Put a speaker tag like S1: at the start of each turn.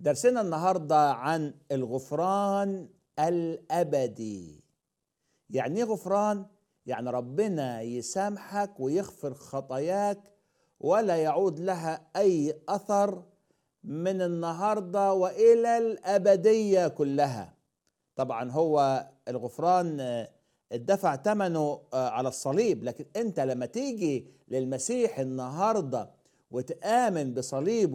S1: درسنا النهارده عن الغفران الابدي يعني ايه غفران يعني ربنا يسامحك ويغفر خطاياك ولا يعود لها اي اثر من النهارده والى الابديه كلها طبعا هو الغفران اتدفع ثمنه على الصليب لكن انت لما تيجي للمسيح النهارده وتآمن بصليبه